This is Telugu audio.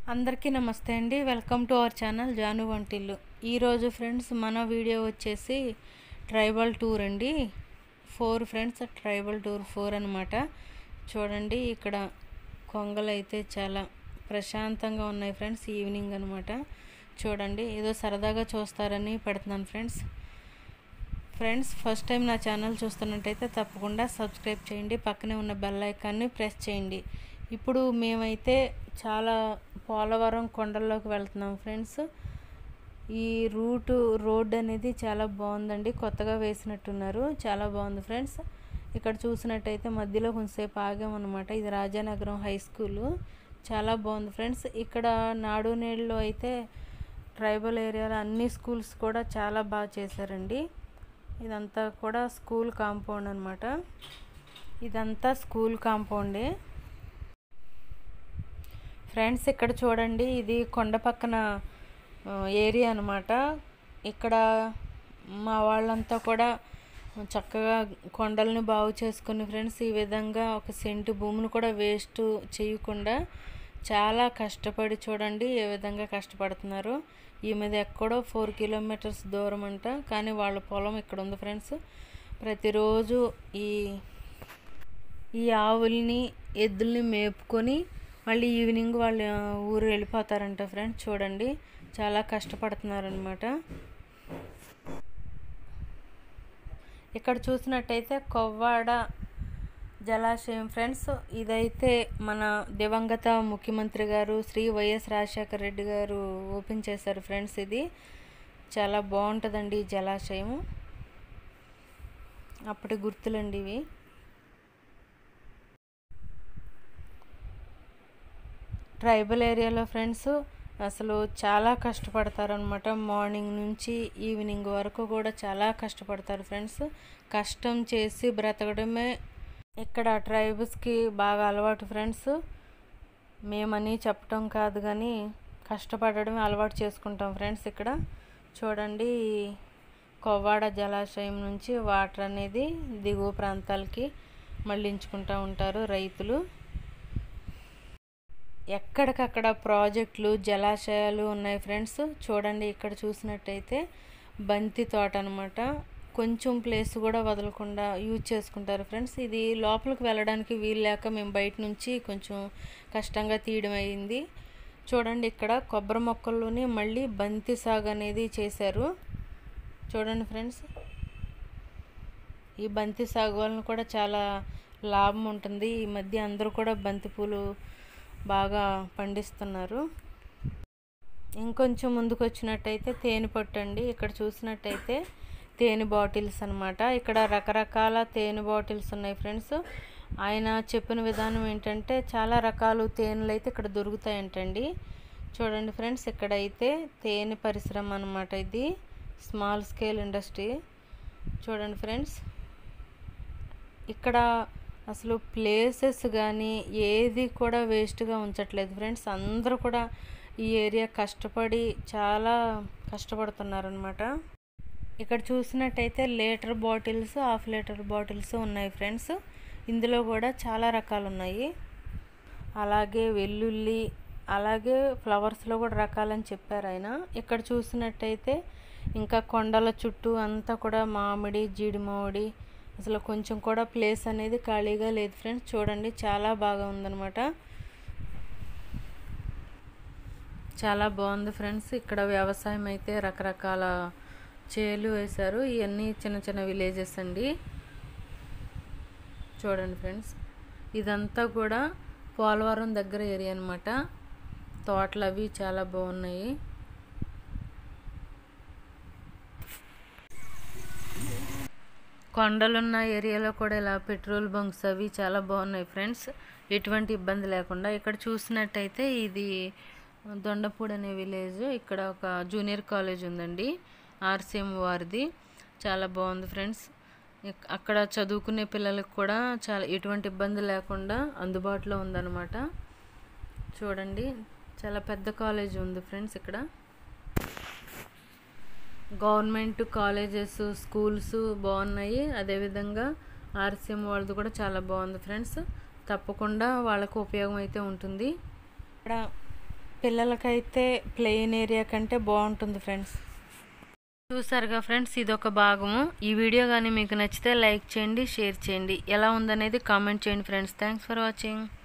అందరికీ నమస్తే అండి welcome to our channel Janu వంటిల్లు ఈరోజు ఫ్రెండ్స్ మన వీడియో వచ్చేసి ట్రైబల్ టూర్ అండి four friends tribal tour four అనమాట చూడండి ఇక్కడ కొంగలు అయితే చాలా ప్రశాంతంగా ఉన్నాయి ఫ్రెండ్స్ ఈవినింగ్ అనమాట చూడండి ఏదో సరదాగా చూస్తారని పెడుతున్నాను ఫ్రెండ్స్ ఫ్రెండ్స్ ఫస్ట్ టైం నా ఛానల్ చూస్తున్నట్టయితే తప్పకుండా సబ్స్క్రైబ్ చేయండి పక్కనే ఉన్న బెల్ ఐకాన్ని ప్రెస్ చేయండి ఇప్పుడు మేమైతే చాలా పోలవరం కొండల్లోకి వెళ్తున్నాం ఫ్రెండ్స్ ఈ రూటు రోడ్ అనేది చాలా బాగుందండి కొత్తగా వేసినట్టున్నారు చాలా బాగుంది ఫ్రెండ్స్ ఇక్కడ చూసినట్టయితే మధ్యలో కొంచెంసేపు ఆగామన్నమాట ఇది రాజానగరం హై స్కూలు చాలా బాగుంది ఫ్రెండ్స్ ఇక్కడ నాడు నేడులో అయితే ట్రైబల్ ఏరియాలో అన్ని స్కూల్స్ కూడా చాలా బాగా చేశారండి ఇదంతా కూడా స్కూల్ కాంపౌండ్ అనమాట ఇదంతా స్కూల్ కాంపౌండే ఫ్రెండ్స్ ఇక్కడ చూడండి ఇది కొండ పక్కన ఏరియా అనమాట ఇక్కడ మా వాళ్ళంతా కూడా చక్కగా కొండల్ని బాగు చేసుకుని ఫ్రెండ్స్ ఈ విధంగా ఒక సెంటు భూమిని కూడా వేస్ట్ చేయకుండా చాలా కష్టపడి చూడండి ఏ విధంగా కష్టపడుతున్నారు ఈ మీద ఎక్కడో ఫోర్ కిలోమీటర్స్ దూరం అంట కానీ వాళ్ళ పొలం ఇక్కడ ఉంది ఫ్రెండ్స్ ప్రతిరోజు ఈ ఈ ఆవుల్ని ఎద్దుల్ని మేపుకొని మళ్ళీ ఈవినింగ్ వాళ్ళు ఊరు వెళ్ళిపోతారంట ఫ్రెండ్స్ చూడండి చాలా కష్టపడుతున్నారనమాట ఇక్కడ చూసినట్టయితే కొవ్వాడ జలాశయం ఫ్రెండ్స్ ఇదైతే మన దివంగత ముఖ్యమంత్రి గారు శ్రీ వైఎస్ రాజశేఖర రెడ్డి గారు ఓపెన్ చేశారు ఫ్రెండ్స్ ఇది చాలా బాగుంటుందండి ఈ జలాశయం అప్పటి గుర్తులండి ఇవి ట్రైబల్ ఏరియాలో ఫ్రెండ్స్ అసలు చాలా కష్టపడతారనమాట మార్నింగ్ నుంచి ఈవినింగ్ వరకు కూడా చాలా కష్టపడతారు ఫ్రెండ్స్ కష్టం చేసి బ్రతకడమే ఇక్కడ ట్రైబల్స్కి బాగా అలవాటు ఫ్రెండ్స్ మేమని చెప్పటం కాదు కానీ కష్టపడడమే అలవాటు చేసుకుంటాం ఫ్రెండ్స్ ఇక్కడ చూడండి కొవ్వాడ జలాశయం నుంచి వాటర్ అనేది దిగువ ప్రాంతాలకి మళ్ళించుకుంటూ ఉంటారు రైతులు ఎక్కడికక్కడ ప్రాజెక్టులు జలాశయాలు ఉన్నాయి ఫ్రెండ్స్ చూడండి ఇక్కడ చూసినట్టయితే బంతి తోట అనమాట కొంచెం ప్లేస్ కూడా వదలకుండా యూజ్ చేసుకుంటారు ఫ్రెండ్స్ ఇది లోపలికి వెళ్ళడానికి వీలు లేక మేము బయట నుంచి కొంచెం కష్టంగా తీయడం అయింది చూడండి ఇక్కడ కొబ్బరి మొక్కల్లోని మళ్ళీ బంతి సాగు అనేది చేశారు చూడండి ఫ్రెండ్స్ ఈ బంతి సాగు వలన కూడా చాలా లాభం ఉంటుంది ఈ మధ్య అందరూ కూడా బంతి పూలు బాగా పండిస్తున్నారు ఇంకొంచెం ముందుకు వచ్చినట్టయితే తేనె పట్టు అండి ఇక్కడ చూసినట్టయితే తేనె బాటిల్స్ అనమాట ఇక్కడ రకరకాల తేనె బాటిల్స్ ఉన్నాయి ఫ్రెండ్స్ ఆయన చెప్పిన విధానం ఏంటంటే చాలా రకాలు తేనెలు అయితే ఇక్కడ దొరుకుతాయంటండి చూడండి ఫ్రెండ్స్ ఇక్కడైతే తేనె పరిశ్రమ అనమాట ఇది స్మాల్ స్కేల్ ఇండస్ట్రీ చూడండి ఫ్రెండ్స్ ఇక్కడ అసలు ప్లేసెస్ కానీ ఏది కూడా వేస్ట్గా ఉంచట్లేదు ఫ్రెండ్స్ అందరూ కూడా ఈ ఏరియా కష్టపడి చాలా కష్టపడుతున్నారనమాట ఇక్కడ చూసినట్టయితే litre bottles half litre bottles ఉన్నాయి ఫ్రెండ్స్ ఇందులో కూడా చాలా రకాలు ఉన్నాయి అలాగే వెల్లుల్లి అలాగే ఫ్లవర్స్లో కూడా రకాలని చెప్పారు ఆయన ఇక్కడ చూసినట్టయితే ఇంకా కొండల చుట్టూ అంతా కూడా మామిడి జీడి మామిడి అసలు కొంచెం కూడా ప్లేస్ అనేది ఖాళీగా లేదు ఫ్రెండ్స్ చూడండి చాలా బాగా ఉందన్నమాట చాలా బాగుంది ఫ్రెండ్స్ ఇక్కడ వ్యవసాయం అయితే రకరకాల చేలు వేశారు ఇవన్నీ చిన్న చిన్న విలేజెస్ అండి చూడండి ఫ్రెండ్స్ ఇదంతా కూడా పోలవరం దగ్గర ఏరియా అనమాట తోటలు అవి చాలా బాగున్నాయి కొండలున్న ఏరియాలో కూడా ఇలా పెట్రోల్ బంక్స్ అవి చాలా బాగున్నాయి ఫ్రెండ్స్ ఎటువంటి ఇబ్బంది లేకుండా ఇక్కడ చూసినట్టయితే ఇది దొండపూడి అనే విలేజ్ ఇక్కడ ఒక జూనియర్ కాలేజ్ ఉందండి ఆర్సీఎం వారిది చాలా బాగుంది ఫ్రెండ్స్ అక్కడ చదువుకునే పిల్లలకు కూడా చాలా ఎటువంటి ఇబ్బంది లేకుండా అందుబాటులో ఉందన్నమాట చూడండి చాలా పెద్ద కాలేజ్ ఉంది ఫ్రెండ్స్ ఇక్కడ గవర్నమెంట్ కాలేజెస్ స్కూల్స్ బాగున్నాయి అదేవిధంగా ఆర్సీఎం వాళ్ళది కూడా చాలా బాగుంది ఫ్రెండ్స్ తప్పకుండా వాళ్ళకు ఉపయోగం అయితే ఉంటుంది ఇక్కడ పిల్లలకైతే ప్లెయిన్ ఏరియా కంటే బాగుంటుంది ఫ్రెండ్స్ చూసారుగా ఫ్రెండ్స్ ఇదొక భాగము ఈ వీడియో కానీ మీకు నచ్చితే లైక్ చేయండి షేర్ చేయండి ఎలా ఉందనేది కామెంట్ చేయండి ఫ్రెండ్స్ థ్యాంక్స్ ఫర్ వాచింగ్